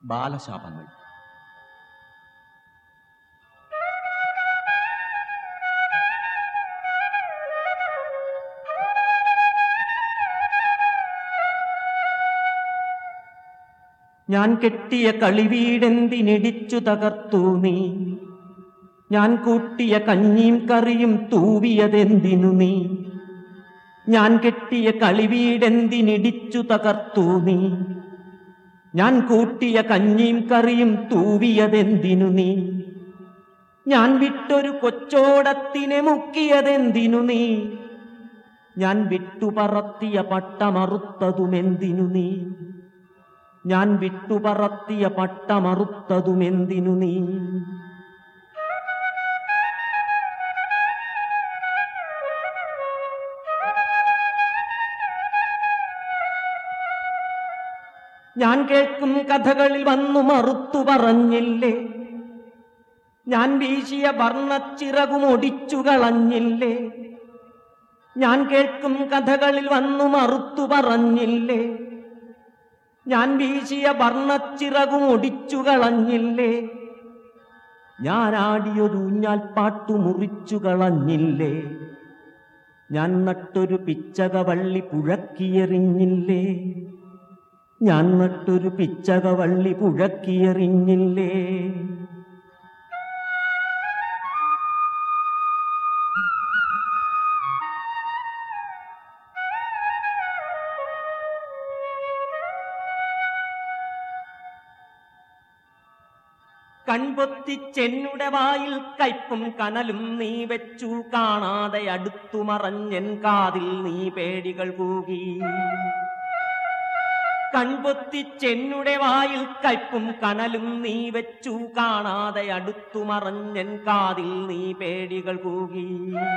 ബാലശാപങ്ങൾ ഞാൻ കെട്ടിയ കളിവീടെന്തിനിടിച്ചു തകർത്തു നീ ഞാൻ കൂട്ടിയ കഞ്ഞിയും കറിയും തൂവിയതെന്തിനു നീ ഞാൻ കെട്ടിയ കളിവീടെന്തിനിടിച്ചു തകർത്തു നീ ഞാൻ കൂട്ടിയ കഞ്ഞിയും കറിയും തൂവിയതെന്തിനു നീ ഞാൻ വിട്ടൊരു കൊച്ചോടത്തിനെ മുക്കിയതെന്തിനു നീ ഞാൻ വിട്ടുപറത്തിയ പട്ടമറുത്തതുമെന്തിനു നീ ഞാൻ വിട്ടുപറത്തിയ പട്ടമറുത്തതുമെന്തിനു നീ ഞാൻ കേൾക്കും കഥകളിൽ വന്നു മറുത്തു പറഞ്ഞില്ലേ ഞാൻ വീശിയ വർണ്ണച്ചിറകും ഒടിച്ചു കളഞ്ഞില്ലേ ഞാൻ കേൾക്കും കഥകളിൽ വന്നു മറുത്തു പറഞ്ഞില്ലേ ഞാൻ വീശിയ വർണ്ണച്ചിറകും ഒടിച്ചു കളഞ്ഞില്ലേ ഞാൻ ആടിയൊരു ഊഞ്ഞാൽ പാട്ടു മുറിച്ചു കളഞ്ഞില്ലേ ഞാൻ നട്ടൊരു പിച്ചകവള്ളി പുഴക്കിയെറിഞ്ഞില്ലേ ഞാൻ നട്ടൊരു പിച്ചകവള്ളി പുഴക്കിയെറിഞ്ഞില്ലേ കൺപൊത്തിച്ചെന്നുടെ വായിൽ കയ്പും കനലും നീ വെച്ചു കാണാതെ അടുത്തു മറഞ്ഞൻ കാതിൽ നീ പേടികൾ കൂകി കൺപൊത്തിച്ചെന്നുടെ വായിൽ കയ്പും കനലും നീ വെച്ചു കാണാതെ അടുത്തു മറഞ്ഞൻ കാതിൽ നീ പേടികൾ കൂകി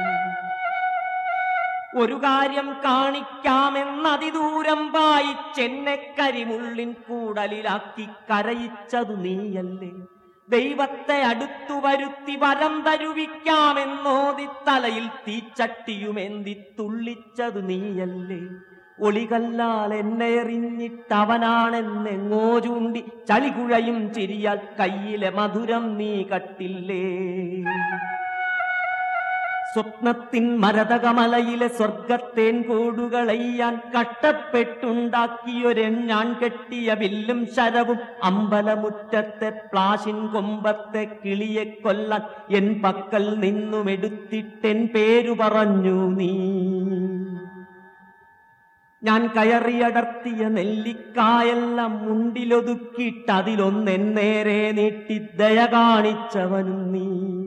ഒരു കാര്യം കാണിക്കാമെന്നതിദൂരം വായിച്ചെന്നെ കരിമുള്ളിൻ കൂടലിലാക്കി കരയിച്ചതു നീയല്ലേ ദൈവത്തെ അടുത്തു വരുത്തി വരം തരുവിക്കാമെന്നോതി തലയിൽ തീച്ചട്ടിയുമെന്തി തുള്ളിച്ചതു നീയല്ലേ ഒളികല്ലാൽ എന്നെ എറിഞ്ഞിട്ടവനാണെന്നെങ്ങോ ചൂണ്ടി ചളികുഴയും ചിരിയാൽ കയ്യിലെ മധുരം നീ കട്ടില്ലേ സ്വപ്നത്തിൻ മരതകമലയിലെ സ്വർഗത്തേൻ കൂടുകളെയ്യാൻ കഷ്ടപ്പെട്ടുണ്ടാക്കിയൊരെഞ്ഞാൻ കെട്ടിയ വില്ലും ശരവും അമ്പലമുറ്റത്തെ പ്ലാശിൻ കൊമ്പത്തെ കിളിയെ കൊല്ലാൻ എൻ പക്കൽ നിന്നും എടുത്തിട്ടെൻ പേരു പറഞ്ഞു നീ ഞാൻ കയറിയടർത്തിയ നെല്ലിക്കായെല്ലാം മുണ്ടിലൊതുക്കിയിട്ട് അതിലൊന്നെൻ നേരെ നീട്ടി ദയ കാണിച്ചവനും നീ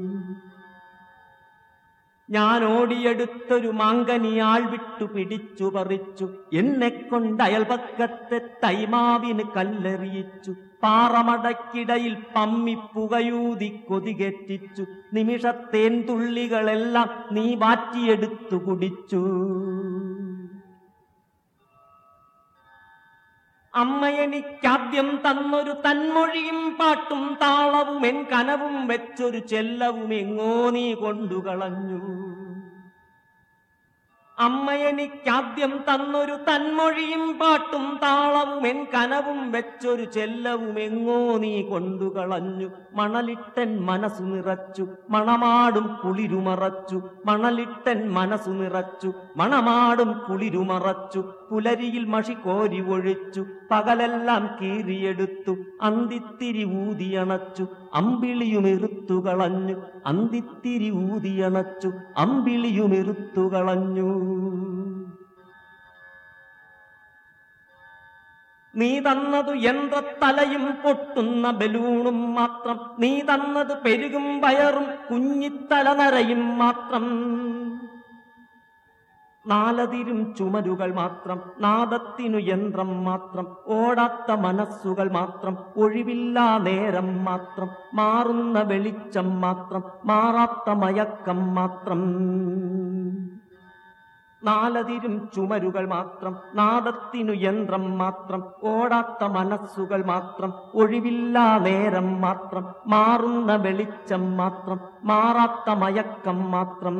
ഞാൻ ഓടിയെടുത്തൊരു മാങ്കനിയാൾ വിട്ടു പിടിച്ചു പറിച്ചു എന്നെ കൊണ്ട് അയൽപക്കത്തെ തൈമാവിന് കല്ലെറിയിച്ചു പാറമടക്കിടയിൽ പമ്മി പുകയൂതി കൊതികെറ്റിച്ചു നിമിഷത്തേൻ തുള്ളികളെല്ലാം നീ മാറ്റിയെടുത്തു കുടിച്ചു അമ്മയെനിക്കാദ്യം തന്നൊരു തന്മൊഴിയും പാട്ടും താളവും എൻ കനവും വെച്ചൊരു ചെല്ലവും എങ്ങോ നീ കൊണ്ടുകളഞ്ഞു അമ്മയെനിക്കാദ്യം തന്നൊരു തന്മൊഴിയും പാട്ടും താളവും എൻ കനവും വെച്ചൊരു ചെല്ലവും എങ്ങോ നീ കൊണ്ടുകളഞ്ഞു മണലിട്ടൻ മനസ്സു നിറച്ചു മണമാടും കുളിരുമറച്ചു മണലിട്ടൻ മനസ്സു നിറച്ചു മണമാടും കുളിരുമറച്ചു പുലരിയിൽ മഷി കോരി ഒഴിച്ചു പകലെല്ലാം കീറിയെടുത്തു അന്തിത്തിരി ഊതിയണച്ചു അമ്പിളിയുമെറുത്തു കളഞ്ഞു അന്തിത്തിരി ഊതിയണച്ചു അമ്പിളിയുമെറുത്തു കളഞ്ഞു നീ തന്നതു യന്ത്രത്തലയും പൊട്ടുന്ന ബലൂണും മാത്രം നീ തന്നത് പെരുകും വയറും കുഞ്ഞിത്തല നരയും മാത്രം നാലതിരും ചുമരുകൾ മാത്രം നാദത്തിനു യന്ത്രം മാത്രം ഓടാത്ത മനസ്സുകൾ മാത്രം ഒഴിവില്ലാ നേരം മാത്രം മാറുന്ന വെളിച്ചം മാത്രം മാറാത്ത മയക്കം മാത്രം നാലതിരും ചുമരുകൾ മാത്രം നാദത്തിനു യന്ത്രം മാത്രം ഓടാത്ത മനസ്സുകൾ മാത്രം ഒഴിവില്ലാ നേരം മാത്രം മാറുന്ന വെളിച്ചം മാത്രം മാറാത്ത മയക്കം മാത്രം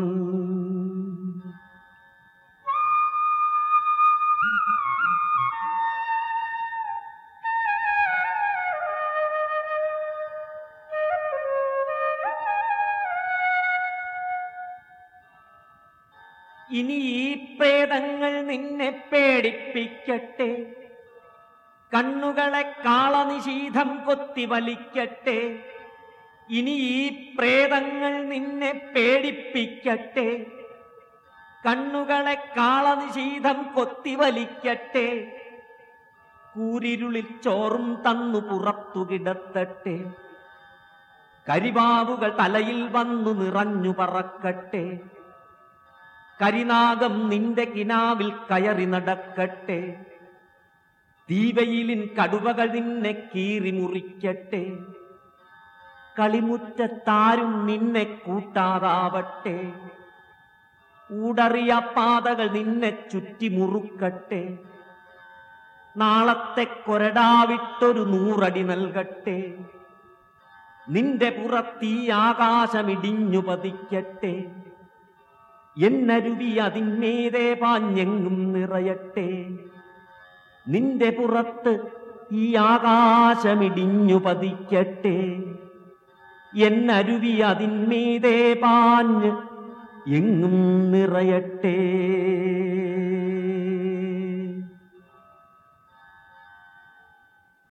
ഇനി ഈ പ്രേതങ്ങൾ നിന്നെ പേടിപ്പിക്കട്ടെ കണ്ണുകളെ കാളനിശീധം കൊത്തി വലിക്കട്ടെ ഇനി ഈ പ്രേതങ്ങൾ നിന്നെ പേടിപ്പിക്കട്ടെ കണ്ണുകളെ കാളനിശീധം കൊത്തി വലിക്കട്ടെ കൂരിരുളിൽ ചോറും തന്നു പുറത്തു കിടത്തട്ടെ കരിവാവുകൾ തലയിൽ വന്നു നിറഞ്ഞു പറക്കട്ടെ കരിനാഗം നിന്റെ കിനാവിൽ കയറി നടക്കട്ടെ തീവയിലിൻ കടുവകൾ നിന്നെ കീറി മുറിക്കട്ടെ കളിമുറ്റത്താരും നിന്നെ കൂട്ടാതാവട്ടെ ഊടറിയ പാതകൾ നിന്നെ ചുറ്റി മുറുക്കട്ടെ നാളത്തെ കൊരടാവിട്ടൊരു നൂറടി നൽകട്ടെ നിന്റെ പുറത്തീ ആകാശമിടിഞ്ഞു പതിക്കട്ടെ എന്നരുവി അതിന്മേതേ പാഞ്ഞെങ്ങും നിറയട്ടെ നിന്റെ പുറത്ത് ഈ ആകാശമിടിഞ്ഞു പതിക്കട്ടെ എന്നരുവി അതിന്മീതേ പാഞ്ഞ് എങ്ങും നിറയട്ടെ